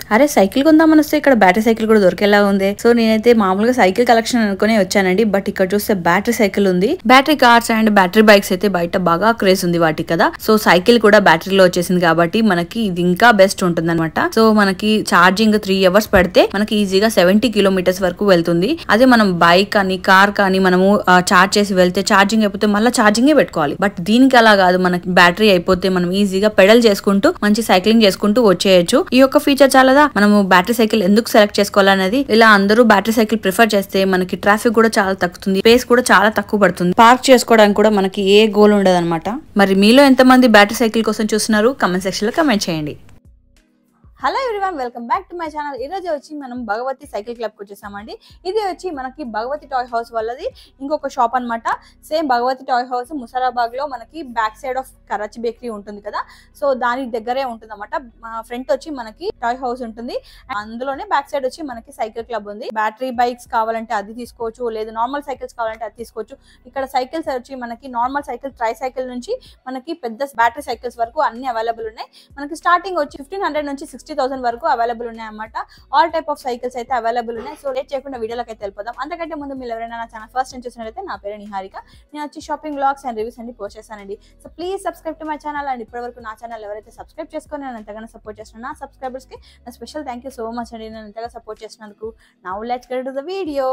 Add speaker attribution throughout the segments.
Speaker 1: అరే సైకిల్ కొందామని వస్తే ఇక్కడ బ్యాటరీ సైకిల్ కూడా దొరికేలా ఉంది సో నేనైతే మామూలుగా సైకిల్ కలెక్షన్ అనుకునే వచ్చానండి బట్ ఇక్కడ చూస్తే బ్యాటరీ సైకిల్ ఉంది battery cars and battery bikes అయితే బయట బాగా క్రేజ్ ఉంది వాటికి కదా సో సైకిల్ కూడా బ్యాటరీలో వచ్చేసింది కాబట్టి మనకి ఇది ఇంకా బెస్ట్ ఉంటుంది అనమాట సో మనకి ఛార్జింగ్ త్రీ అవర్స్ పెడితే మనకి ఈజీగా సెవెంటీ కిలోమీటర్స్ వరకు వెళ్తుంది అదే మనం బైక్ కానీ కార్ కానీ మనము చార్జ్ చేసి వెళ్తే ఛార్జింగ్ అయిపోతే మళ్ళీ ఛార్జింగే పెట్టుకోవాలి బట్ దీనికి అలా కాదు మనకి బ్యాటరీ అయిపోతే మనం ఈజీగా పెడల్ చేసుకుంటూ మంచి సైక్లింగ్ చేసుకుంటూ వచ్చేయచ్చు ఈ యొక్క ఫీచర్ చాలదా మనము బ్యాటరీ సైకిల్ ఎందుకు సెలెక్ట్ చేసుకోవాలనేది ఇలా అందరూ బ్యాటరీ సైకిల్ ప్రిఫర్ చేస్తే మనకి ట్రాఫిక్ కూడా చాలా తగ్గుతుంది స్పేస్ కూడా చాలా తక్కువ పడుతుంది పార్క్ చేసుకోవడానికి కూడా మనకి ఏ గోల్ ఉండదు మరి మీలో ఎంతమంది బ్యాటరీ సైకిల్ కోసం చూస్తున్నారు కమెంట్ సెక్షన్ లో కమెంట్ చేయండి hello everyone welcome back to my channel ఈ రోజు వచ్చి మనం భగవతి సైకిల్ క్లబ్ కి వచ్చేసామండి ఇది వచ్చి మనకి భగవతి టాయ్ హౌస్ వాళ్ళది ఇంకొక షాప్ అన్నమాట same Bhagavathi toy house Musarambagh లో మనకి back side of Karachi bakery ఉంటుంది కదా సో దాని దగ్గరే ఉంటుంది అనమాట ఫ్రంట్ వచ్చి మనకి టాయ్ హౌస్ ఉంటుంది అందులోనే బ్యాక్ సైడ్ వచ్చి మనకి సైకిల్ క్లబ్ ఉంది బ్యాటరీ బైక్స్ కావాలంటే అది తీసుకోవచ్చు లేదు నార్మల్ సైకిల్స్ కావాలంటే అది తీసుకోవచ్చు ఇక్కడ సైకిల్స్ వచ్చి మనకి నార్మల్ సైకిల్ ట్రై సైకిల్ నుంచి మనకి పెద్ద బ్యాటరీ సైకిల్స్ వరకు అన్ని అవైలబుల్ ఉన్నాయి మనకి స్టార్టింగ్ వచ్చి ఫిఫ్టీన్ హండ్రెడ్ నుంచి సిక్స్టీ థౌసండ్ వరకు అవైలబుల్ ఉన్నాయి అన్నమాట ఆల్ టైప్ ఆఫ్ సైకిల్స్ అయితే అవైలబుల్ ఉన్నాయి సో లేట్ చేయకుండా వీడియోలోకి అయితే వెళ్ళిపోదాం అంతకంటే ముందు మీరు ఎవరైనా నా ఛానల్ ఫస్ట్ టైం చూసినట్లయితే నా పేరు నిహారిక నేను వచ్చి షాపింగ్ బ్లాగ్స్ అండ్ రివ్యూస్ అన్ని పోస్ట్ చేస్తానండి so please subscribe to my channel and ఇప్పటివరకు నా ఛానల్ ఎవరైతే సబ్స్క్రైబ్ చేసుకొని నేను ఎంతగానో సపోర్ట్ చేస్తున్నా నా సబ్స్క్రైబర్స్కి నా special thank you so much అండి నేను ఎంతగా సపోర్ట్ చేసినందుకు now let's get to the video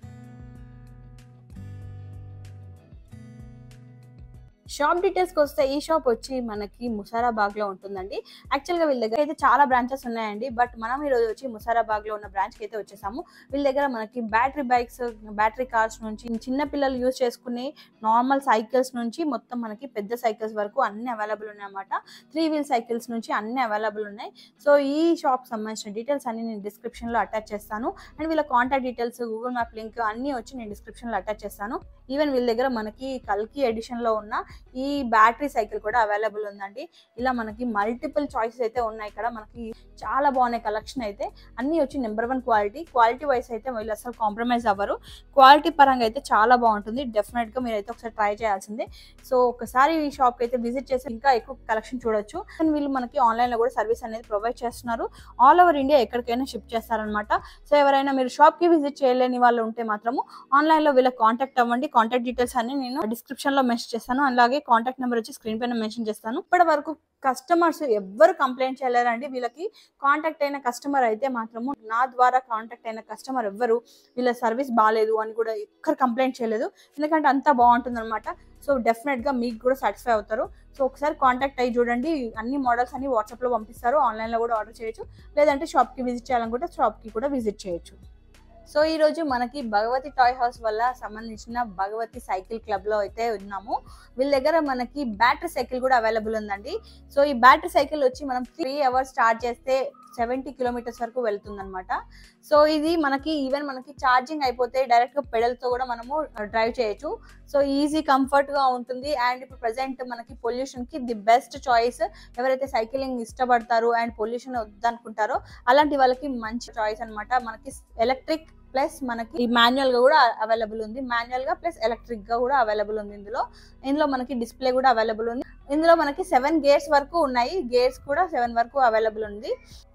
Speaker 1: shop details కి వస్తే ఈ షాప్ వచ్చి మనకి ముసారాబాగ్ లో ఉంటుందండి యాక్చువల్ గా వీళ్ళ దగ్గర అయితే చాలా బ్రాంచెస్ ఉన్నాయండి బట్ మనం ఈ రోజు వచ్చి ముసారాబాగ్ లో ఉన్న బ్రాంచ్ కి అయితే వచ్చేసాము వీళ్ళ దగ్గర మనకి బ్యాటరీ బైక్స్ బ్యాటరీ కార్స్ నుంచి చిన్న పిల్లలు యూజ్ చేసుకునే నార్మల్ సైకిల్స్ నుంచి మొత్తం మనకి పెద్ద సైకిల్స్ వరకు అన్ని అవైలబుల్ ఉన్నాయి అన్నమాట త్రీ వీల్ సైకిల్స్ నుంచి అన్ని అవైలబుల్ ఉన్నాయి సో ఈ షాప్ సంబంధించిన డీటెయిల్స్ అన్ని నేను డిస్క్రిప్షన్ లో అటాచ్ చేస్తాను అండ్ వీళ్ళ contact details Google map link అన్ని వచ్చి నేను డిస్క్రిప్షన్ లో అటాచ్ చేస్తాను ఈవెన్ వీళ్ళ దగ్గర మనకి కల్కి ఎడిషన్ లో ఉన్న ఈ బ్యాటరీ సైకిల్ కూడా అవైలబుల్ ఉందండి ఇలా మనకి మల్టిపుల్ చాయిసెస్ అయితే ఉన్నాయి ఇక్కడ మనకి చాలా బాగున్నాయి కలెక్షన్ అయితే అన్ని వచ్చి number one quality quality wise అయితే వీళ్ళు అసలు కాంప్రమైజ్ అవ్వరు క్వాలిటీ పరంగా అయితే చాలా బాగుంటుంది డెఫినెట్ గా మీరు అయితే ఒకసారి ట్రై చేయాల్సిందే సో ఒకసారి ఈ షాప్ అయితే విజిట్ చేసి ఇంకా ఎక్కువ కలెక్షన్ చూడొచ్చు అండ్ వీళ్ళు మనకి ఆన్లైన్ లో కూడా సర్వీస్ అనేది ప్రొవైడ్ చేస్తున్నారు ఆల్ ఓవర్ ఇండియా ఎక్కడికైనా షిప్ చేస్తారనమాట సో ఎవరైనా మీరు షాప్ కి విజిట్ చేయలేని వాళ్ళు ఉంటే మాత్రము ఆన్లైన్ లో వీళ్ళకి కాంటాక్ట్ అవ్వండి కాంటాక్ట్ డీటెయిల్స్ అన్ని నేను డిస్క్రిప్షన్ లో మెన్షన్ చేస్తాను అలాగే కాంటాక్ట్ నెంబర్ వచ్చి స్క్రీన్ పైన మెన్షన్ చేస్తాను ఇప్పటి వరకు కస్టమర్స్ ఎవ్వరు కంప్లైంట్ చేయలేరండి వీళ్ళకి కాంటాక్ట్ అయిన కస్టమర్ అయితే మాత్రము నా ద్వారా కాంటాక్ట్ అయిన కస్టమర్ ఎవ్వరు వీళ్ళ సర్వీస్ బాగాలేదు అని కూడా ఎక్కరు కంప్లైంట్ చేయలేదు ఎందుకంటే అంతా బాగుంటుంది అనమాట సో డెఫినెట్ గా మీకు కూడా సాటిస్ఫై అవుతారు సో ఒకసారి కాంటాక్ట్ అయ్యి చూడండి అన్ని మోడల్స్ అన్ని వాట్సాప్ లో పంపిస్తారు ఆన్లైన్ లో కూడా ఆర్డర్ చేయొచ్చు లేదంటే షాప్ కి విజిట్ చేయాలనుకుంటే షాప్ కి కూడా విజిట్ చేయొచ్చు సో ఈ రోజు మనకి భగవతి టాయ్ హౌస్ వల్ల సంబంధించిన భగవతి సైకిల్ క్లబ్ లో అయితే ఉన్నాము వీళ్ళ దగ్గర మనకి బ్యాటరీ సైకిల్ కూడా అవైలబుల్ ఉందండి సో ఈ బ్యాటరీ సైకిల్ వచ్చి మనం త్రీ అవర్స్ స్టార్ట్ చేస్తే సెవెంటీ కిలోమీటర్స్ వరకు వెళ్తుంది అనమాట సో ఇది మనకి ఈవెన్ మనకి ఛార్జింగ్ అయిపోతే డైరెక్ట్ గా పెడల్ తో కూడా మనము డ్రైవ్ చేయొచ్చు సో ఈజీ కంఫర్ట్ గా ఉంటుంది అండ్ ఇప్పుడు ప్రెసెంట్ మనకి పొల్యూషన్ కి ది బెస్ట్ చాయిస్ ఎవరైతే సైకిలింగ్ ఇష్టపడతారు అండ్ పొల్యూషన్ వద్దనుకుంటారో అలాంటి వాళ్ళకి మంచి చాయిస్ అన్నమాట మనకి ఎలక్ట్రిక్ ప్లస్ మనకి మాన్యువల్ గా కూడా అవైలబుల్ ఉంది మాన్యువల్ గా ప్లస్ ఎలక్ట్రిక్ గా కూడా అవైలబుల్ ఉంది ఇందులో ఇందులో మనకి డిస్ప్లే కూడా అవైలబుల్ ఉంది ఇందులో మనకి సెవెన్ గేర్స్ వరకు ఉన్నాయి గేర్స్ కూడా సెవెన్ వరకు అవైలబుల్ ఉంది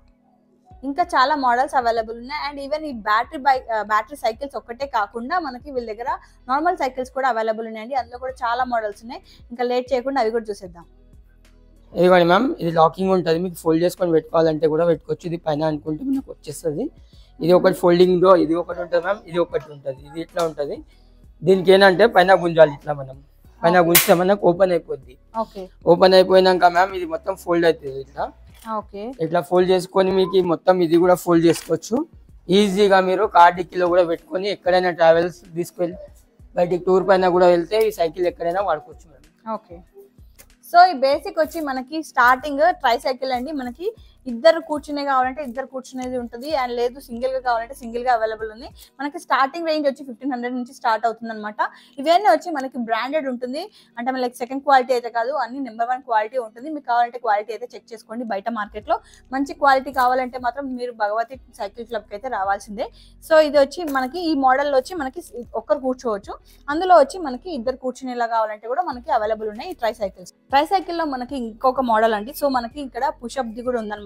Speaker 1: ఇంకా చాలా మోడల్స్ అవైలబుల్ ఉన్నాయి అండ్ ఈవెన్ ఈ బ్యాటరీ బైక్ బ్యాటరీ సైకిల్స్ ఒక్కటే కాకుండా మనకి వీళ్ళ దగ్గర నార్మల్ సైకిల్స్ కూడా అవైలబుల్ ఉన్నాయండి అందులో కూడా చాలా మోడల్స్ ఉన్నాయి ఇంకా లేట్ చేయకుండా అవి కూడా చూసేద్దాం
Speaker 2: ఇదిగోండి మ్యామ్ ఇది లాకింగ్ ఉంటుంది మీకు ఫోల్డ్ చేసుకొని పెట్టుకోవాలంటే కూడా పెట్టుకోవచ్చు ఇది పైన అనుకుంటే మనకు వచ్చేస్తుంది ఇది ఒకటి ఫోల్డింగ్ డో ఇది ఒకటి ఉంటుంది మ్యామ్ ఇది ఒకటి ఉంటుంది ఇది ఇట్లా ఉంటుంది దీనికి ఏంటంటే పైన గుంజాలి ఇట్లా మనం పైన గుంజితే మనకు ఓపెన్ అయిపోద్ది
Speaker 1: ఓకే
Speaker 2: ఓపెన్ అయిపోయినాక మ్యామ్ ఇది మొత్తం ఫోల్డ్ అవుతుంది ఇట్లా
Speaker 1: ఓకే
Speaker 2: ఇట్లా ఫోల్డ్ చేసుకొని మీకు ఈ మొత్తం ఇది కూడా ఫోల్డ్ చేసుకోవచ్చు ఈజీగా మీరు కార్ డిక్కీలో కూడా పెట్టుకొని ఎక్కడైనా ట్రావెల్స్ తీసుకెళ్ళి బయటికి టూర్ పైన కూడా వెళ్తే ఈ సైకిల్ ఎక్కడైనా వాడుకోవచ్చు మేడం
Speaker 1: ఓకే సో ఈ బేసిక్ వచ్చి మనకి స్టార్టింగ్ ట్రై సైకిల్ అండి మనకి ఇద్దరు కూర్చునే కావాలంటే ఇద్దరు కూర్చునేది ఉంటుంది అండ్ లేదు సింగిల్ గా కావాలంటే సింగిల్ గా అవైలబుల్ ఉంది మనకి స్టార్టింగ్ రేంజ్ వచ్చి ఫిఫ్టీన్ హండ్రెడ్ నుంచి స్టార్ట్ అవుతుంది అనమాట ఇవన్నీ వచ్చి మనకి బ్రాండెడ్ ఉంటుంది అంటే లైక్ సెకండ్ క్వాలిటీ అయితే కాదు అన్ని నెంబర్ వన్ క్వాలిటీ ఉంటుంది మీకు కావాలంటే క్వాలిటీ అయితే చెక్ చేసుకోండి బయట మార్కెట్ లో మంచి క్వాలిటీ కావాలంటే మాత్రం మీరు భగవతి సైకిల్ క్లబ్ కి అయితే రావాల్సిందే సో ఇది వచ్చి మనకి ఈ మోడల్ వచ్చి మనకి ఒక్కరు కూర్చోవచ్చు అందులో వచ్చి మనకి ఇద్దరు కూర్చునేలా కావాలంటే కూడా మనకి అవైలబుల్ ఉన్నాయి ఈ ట్రై సైకిల్స్ ట్రై సైకిల్ లో మనకి ఇంకొక మోడల్ అండి సో మనకి ఇక్కడ పుషప్ ది కూడా ఉందన్నమాట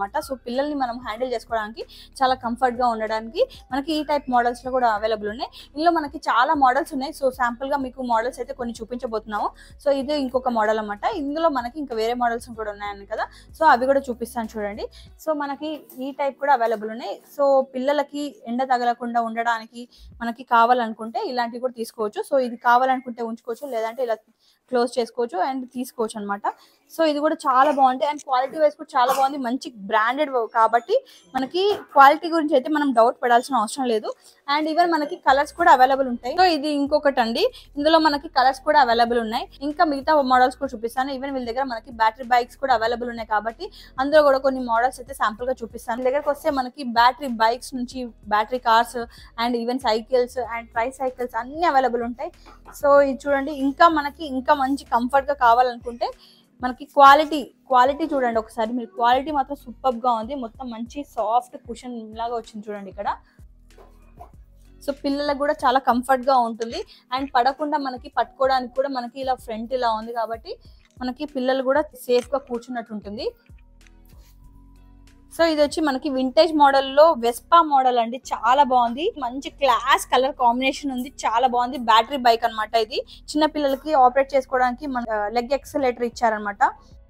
Speaker 1: అనమాట సో పిల్లల్ని మనం హ్యాండిల్ చేసుకోవడానికి చాలా కంఫర్ట్ గా ఉండడానికి మనకి ఈ టైప్ మోడల్స్ లో కూడా అవైలబుల్ ఉన్నాయి ఇందులో మనకి చాలా మోడల్స్ ఉన్నాయి సో శాంపుల్ గా మీకు మోడల్స్ అయితే కొన్ని చూపించబోతున్నాము సో ఇది ఇంకొక మోడల్ అన్నమాట ఇందులో మనకి ఇంకా వేరే మోడల్స్ కూడా ఉన్నాయని కదా సో అవి కూడా చూపిస్తాను చూడండి సో మనకి ఈ టైప్ కూడా అవైలబుల్ ఉన్నాయి సో పిల్లలకి ఎండ తగలకుండా ఉండడానికి మనకి కావాలనుకుంటే ఇలాంటివి కూడా తీసుకోవచ్చు సో ఇది కావాలనుకుంటే ఉంచుకోవచ్చు లేదంటే ఇలా క్లోజ్ చేసుకోవచ్చు అండ్ తీసుకోవచ్చు అనమాట సో ఇది కూడా చాలా బాగుంటాయి అండ్ క్వాలిటీ వైజ్ కూడా చాలా బాగుంది మంచి బ్రాండెడ్ కాబట్టి మనకి క్వాలిటీ గురించి అయితే మనం డౌట్ పడాల్సిన అవసరం లేదు అండ్ ఈవెన్ మనకి కలర్స్ కూడా అవైలబుల్ ఉంటాయి సో ఇది ఇంకొకటి అండి ఇందులో మనకి కలర్స్ కూడా అవైలబుల్ ఉన్నాయి ఇంకా మిగతా మోడల్స్ కూడా చూపిస్తాను ఈవెన్ వీళ్ళ దగ్గర మనకి బ్యాటరీ బైక్స్ కూడా అవైలబుల్ ఉన్నాయి కాబట్టి అందులో కూడా కొన్ని మోడల్స్ అయితే శాంపుల్ గా చూపిస్తాను వీళ్ళ దగ్గరకు వస్తే మనకి బ్యాటరీ బైక్స్ నుంచి battery cars and even cycles and tricycles అన్ని అవైలబుల్ ఉంటాయి సో ఇది చూడండి ఇంకా మనకి ఇంకా మంచి కంఫర్ట్ గా కావాలనుకుంటే మనకి క్వాలిటీ క్వాలిటీ చూడండి ఒకసారి మీరు క్వాలిటీ మాత్రం సూపర్ గా ఉంది మొత్తం మంచి సాఫ్ట్ కుషన్ లాగా వచ్చింది చూడండి ఇక్కడ సో పిల్లలకు కూడా చాలా కంఫర్ట్ గా ఉంటుంది అండ్ పడకుండా మనకి పట్టుకోవడానికి కూడా మనకి ఇలా ఫ్రంట్ ఇలా ఉంది కాబట్టి మనకి పిల్లలు కూడా సేఫ్ గా కూర్చున్నట్టు ఉంటుంది సో ఇది వచ్చి మనకి వింటేజ్ మోడల్లో వెస్పా మోడల్ అండి చాలా బాగుంది మంచి క్లాస్ కలర్ కాంబినేషన్ ఉంది చాలా బాగుంది బ్యాటరీ బైక్ అన్నమాట ఇది చిన్న పిల్లలకి ఆపరేట్ చేసుకోవడానికి మన లెగ్ ఎక్సలేటర్ ఇచ్చారనమాట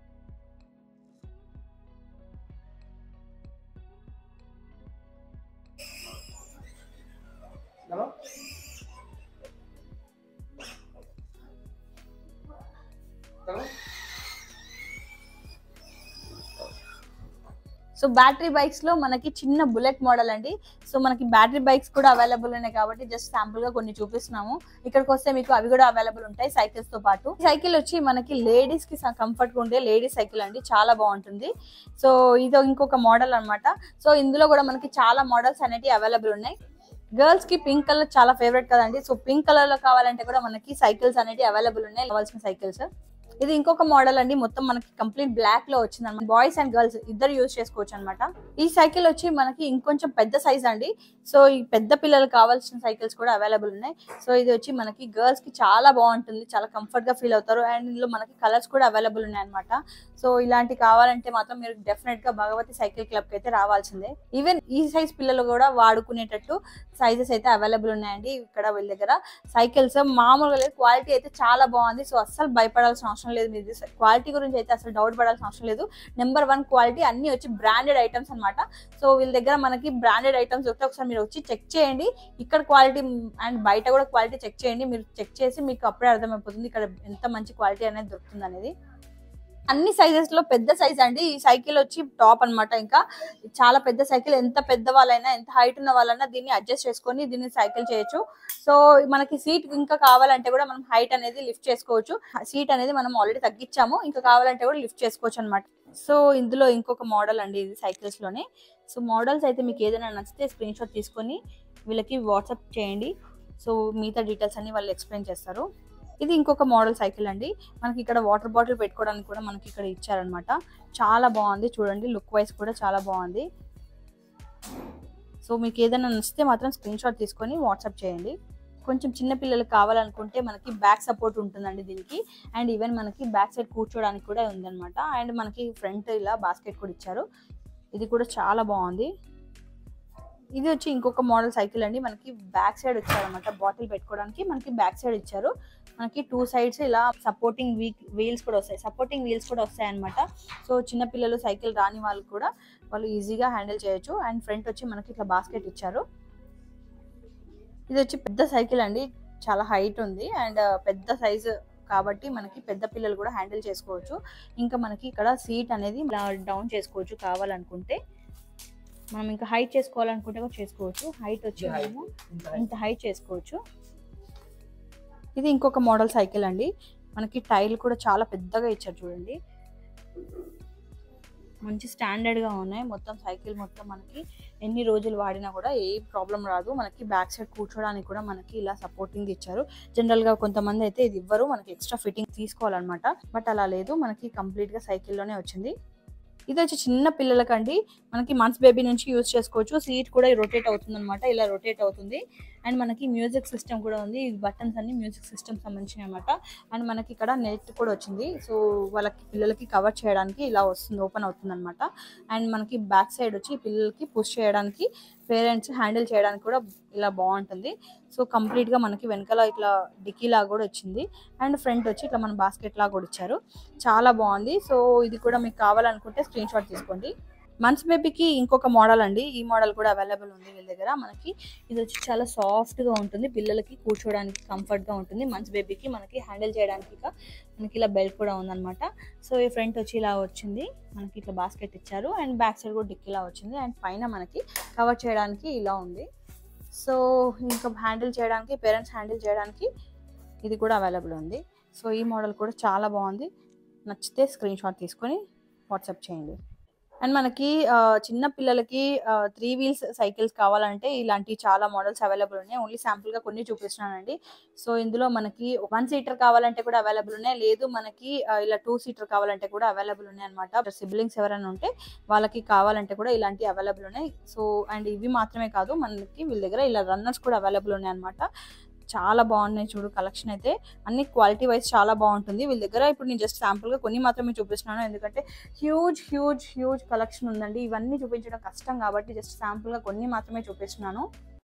Speaker 1: సో బ్యాటరీ బైక్స్ లో మనకి చిన్న బుల్లెట్ మోడల్ అండి సో మనకి బ్యాటరీ బైక్స్ కూడా అవైలబుల్ ఉన్నాయి కాబట్టి జస్ట్ శాంపుల్ గా కొన్ని చూపిస్తున్నాము ఇక్కడికి వస్తే మీకు అవి కూడా అవైలబుల్ ఉంటాయి సైకిల్స్ తో పాటు సైకిల్ వచ్చి మనకి లేడీస్ కి కంఫర్ట్ గా ఉండే లేడీస్ సైకిల్ అండి చాలా బాగుంటుంది సో ఇది ఇంకొక మోడల్ అన్నమాట సో ఇందులో కూడా మనకి చాలా మోడల్స్ అనేవి అవైలబుల్ ఉన్నాయి గర్ల్స్ కి పింక్ కలర్ చాలా ఫేవరెట్ కదండి సో పింక్ కలర్ లో కావాలంటే కూడా మనకి సైకిల్స్ అనేవి అవైలబుల్ ఉన్నాయి కావాల్సిన సైకిల్స్ ఇది ఇంకొక మోడల్ అండి మొత్తం మనకి కంప్లీట్ బ్లాక్ లో వచ్చింది అనమాట బాయ్స్ అండ్ గర్ల్స్ ఇద్దరు యూజ్ చేసుకోవచ్చు అనమాట ఈ సైకిల్ వచ్చి మనకి ఇంకొంచెం పెద్ద సైజ్ అండి సో ఈ పెద్ద పిల్లలకు కావాల్సిన సైకిల్స్ కూడా అవైలబుల్ ఉన్నాయి సో ఇది వచ్చి మనకి గర్ల్స్ కి చాలా బాగుంటుంది చాలా కంఫర్ట్ గా ఫీల్ అవుతారు అండ్ ఇందులో మనకి కలర్స్ కూడా అవైలబుల్ ఉన్నాయి అనమాట సో ఇలాంటి కావాలంటే మాత్రం మీరు డెఫినెట్ గా భగవతి సైకిల్ క్లబ్ కి అయితే రావాల్సిందే ఈవెన్ ఈ సైజ్ పిల్లలు కూడా వాడుకునేటట్టు సైజెస్ అయితే అవైలబుల్ ఉన్నాయండి ఇక్కడ వీళ్ళ దగ్గర సైకిల్స్ మామూలుగా లేదు క్వాలిటీ అయితే చాలా బాగుంది సో అస్సలు భయపడాల్సిన అవసరం లేదు మీరు క్వాలిటీ గురించి అయితే అసలు డౌట్ పడాల్సిన అవసరం లేదు నెంబర్ వన్ క్వాలిటీ అన్ని వచ్చి బ్రాండెడ్ ఐటమ్స్ అన్నమాట సో వీళ్ళ దగ్గర మనకి బ్రాండెడ్ ఐటమ్స్ దొరికితే ఒకసారి మీరు వచ్చి చెక్ చేయండి ఇక్కడ క్వాలిటీ అండ్ బయట కూడా క్వాలిటీ చెక్ చేయండి మీరు చెక్ చేసి మీకు అప్పుడే అర్థమైపోతుంది ఇక్కడ ఎంత మంచి క్వాలిటీ అనేది దొరుకుతుంది అనేది అన్ని సైజెస్ లో పెద్ద సైజ్ అండి ఈ సైకిల్ వచ్చి టాప్ అన్నమాట ఇంకా చాలా పెద్ద సైకిల్ ఎంత పెద్ద వాళ్ళైనా ఎంత హైట్ ఉన్న వాళ్ళైనా దీన్ని అడ్జస్ట్ చేసుకొని దీన్ని సైకిల్ చేయొచ్చు సో మనకి సీట్ ఇంకా కావాలంటే కూడా మనం హైట్ అనేది లిఫ్ట్ చేసుకోవచ్చు సీట్ అనేది మనం ఆల్రెడీ తగ్గించాము ఇంకా కావాలంటే కూడా లిఫ్ట్ చేసుకోవచ్చు అనమాట సో ఇందులో ఇంకొక మోడల్ అండి ఇది సైకిల్స్ లోనే సో మోడల్స్ అయితే మీకు ఏదైనా నచ్చితే స్క్రీన్ షాట్ తీసుకొని వీళ్ళకి వాట్సాప్ చేయండి సో మిగతా డీటెయిల్స్ అన్ని వాళ్ళు ఎక్స్ప్లెయిన్ చేస్తారు ఇది ఇంకొక మోడల్ సైకిల్ అండి మనకి ఇక్కడ వాటర్ బాటిల్ పెట్టుకోవడానికి కూడా మనకి ఇక్కడ ఇచ్చారనమాట చాలా బాగుంది చూడండి లుక్ వైజ్ కూడా చాలా బాగుంది సో మీకు ఏదైనా నచ్చితే మాత్రం స్క్రీన్ షాట్ తీసుకొని వాట్సాప్ చేయండి కొంచెం చిన్న పిల్లలకు కావాలనుకుంటే మనకి బ్యాక్ సపోర్ట్ ఉంటుందండి దీనికి అండ్ ఈవెన్ మనకి బ్యాక్ సైడ్ కూర్చోడానికి కూడా ఉందన్నమాట అండ్ మనకి ఫ్రంట్ ఇలా బాస్కెట్ కూడా ఇచ్చారు ఇది కూడా చాలా బాగుంది ఇది వచ్చి ఇంకొక మోడల్ సైకిల్ అండి మనకి బ్యాక్ సైడ్ వచ్చారనమాట బాటిల్ పెట్టుకోవడానికి మనకి బ్యాక్ సైడ్ ఇచ్చారు మనకి టూ సైడ్స్ ఇలా సపోర్టింగ్ వీ వీల్స్ కూడా వస్తాయి సపోర్టింగ్ వీల్స్ కూడా వస్తాయి అనమాట సో చిన్న పిల్లలు సైకిల్ రాని వాళ్ళు కూడా వాళ్ళు ఈజీగా హ్యాండిల్ చేయొచ్చు అండ్ ఫ్రంట్ వచ్చి మనకి ఇట్లా బాస్కెట్ ఇచ్చారు ఇది వచ్చి పెద్ద సైకిల్ అండి చాలా హైట్ ఉంది అండ్ పెద్ద సైజు కాబట్టి మనకి పెద్ద పిల్లలు కూడా హ్యాండిల్ చేసుకోవచ్చు ఇంకా మనకి ఇక్కడ సీట్ అనేది డౌన్ చేసుకోవచ్చు కావాలనుకుంటే మనం ఇంకా హైట్ చేసుకోవాలనుకుంటే కూడా చేసుకోవచ్చు హైట్ వచ్చి మనము ఇంత హైట్ చేసుకోవచ్చు ఇది ఇంకొక మోడల్ సైకిల్ అండి మనకి టైల్ కూడా చాలా పెద్దగా ఇచ్చారు చూడండి మంచి స్టాండర్డ్ గా ఉన్నాయి మొత్తం సైకిల్ మొత్తం మనకి ఎన్ని రోజులు వాడినా కూడా ఏ ప్రాబ్లం రాదు మనకి బ్యాక్ సైడ్ కూర్చోడానికి కూడా మనకి ఇలా సపోర్టింగ్ ఇచ్చారు జనరల్ గా కొంతమంది అయితే ఇది ఇవ్వరు మనకి ఎక్స్ట్రా ఫిట్టింగ్ తీసుకోవాలన్నమాట బట్ అలా లేదు మనకి కంప్లీట్ గా సైకిల్ లోనే వచ్చింది ఇది వచ్చి చిన్న పిల్లలకండి మనకి మంత్స్ బేబీ నుంచి యూజ్ చేసుకోవచ్చు సీట్ కూడా రొటేట్ అవుతుంది అనమాట ఇలా రొటేట్ అవుతుంది అండ్ మనకి మ్యూజిక్ సిస్టమ్ కూడా ఉంది ఈ బటన్స్ అన్ని మ్యూజిక్ సిస్టమ్ సంబంధించినవి అనమాట అండ్ మనకి ఇక్కడ నెట్ కూడా వచ్చింది సో వాళ్ళకి పిల్లలకి కవర్ చేయడానికి ఇలా వస్తుంది ఓపెన్ అవుతుంది అనమాట అండ్ మనకి బ్యాక్ సైడ్ వచ్చి పిల్లలకి పుష్ చేయడానికి పేరెంట్స్ హ్యాండిల్ చేయడానికి కూడా ఇలా బాగుంటుంది సో కంప్లీట్ గా మనకి వెనకాల ఇట్లా డిక్కీ లాగా కూడా వచ్చింది అండ్ ఫ్రంట్ వచ్చి ఇట్లా మన బాస్కెట్ లాగా కూడా ఇచ్చారు చాలా బాగుంది సో ఇది కూడా మీకు కావాలనుకుంటే స్క్రీన్ షాట్ తీసుకోండి మంత్స్ బేబీకి ఇంకొక మోడల్ అండి ఈ మోడల్ కూడా అవైలబుల్ ఉంది వీళ్ళ దగ్గర మనకి ఇది వచ్చి చాలా సాఫ్ట్ గా ఉంటుంది పిల్లలకి కూర్చోడానికి కంఫర్ట్ గా ఉంటుంది మంత్స్ బేబీకి మనకి హ్యాండిల్ చేయడానికి ఇక మనకి ఇలా బెల్ట్ కూడా ఉందన్నమాట సో ఈ ఫ్రంట్ వచ్చి ఇలా వచ్చింది మనకి ఇట్లా బాస్కెట్ ఇచ్చారు అండ్ బ్యాక్ సైడ్ కూడా డిక్కీలా వచ్చింది అండ్ పైన మనకి కవర్ చేయడానికి ఇలా ఉంది సో ఇంకా హ్యాండిల్ చేయడానికి పేరెంట్స్ హ్యాండిల్ చేయడానికి ఇది కూడా అవైలబుల్ ఉంది సో ఈ మోడల్ కూడా చాలా బాగుంది నచ్చితే స్క్రీన్ షాట్ తీసుకొని వాట్సాప్ చేయండి అండ్ మనకి ఆ, చిన్న పిల్లలకి త్రీ వీల్స్ సైకిల్స్ కావాలంటే ఇలాంటి చాలా మోడల్స్ అవైలబుల్ ఉన్నాయి ఓన్లీ శాంపుల్ గా కొన్ని చూపిస్తున్నానండి సో ఇందులో మనకి వన్ సీటర్ కావాలంటే కూడా అవైలబుల్ ఉన్నాయి లేదు మనకి ఆ, ఇలా టూ సీటర్ కావాలంటే కూడా అవైలబుల్ ఉన్నాయి అనమాట సిబ్లింగ్స్ ఎవరైనా ఉంటే వాళ్ళకి కావాలంటే కూడా ఇలాంటి అవైలబుల్ ఉన్నాయి సో అండ్ ఇవి మాత్రమే కాదు మనకి వీళ్ళ దగ్గర ఇలా రన్నర్స్ కూడా అవైలబుల్ ఉన్నాయి అనమాట చాలా బాగున్నాయి చూడు కలెక్షన్ అయితే అన్ని క్వాలిటీ వైజ్ చాలా బాగుంటుంది వీళ్ళ దగ్గర ఇప్పుడు నేను జస్ట్ శాంపుల్ గా కొన్ని మాత్రమే చూపిస్తున్నాను ఎందుకంటే హ్యూజ్ హ్యూజ్ హ్యూజ్ కలెక్షన్ ఉందండి ఇవన్నీ చూపించడం కష్టం కాబట్టి జస్ట్ శాంపుల్ గా కొన్ని మాత్రమే చూపిస్తున్నాను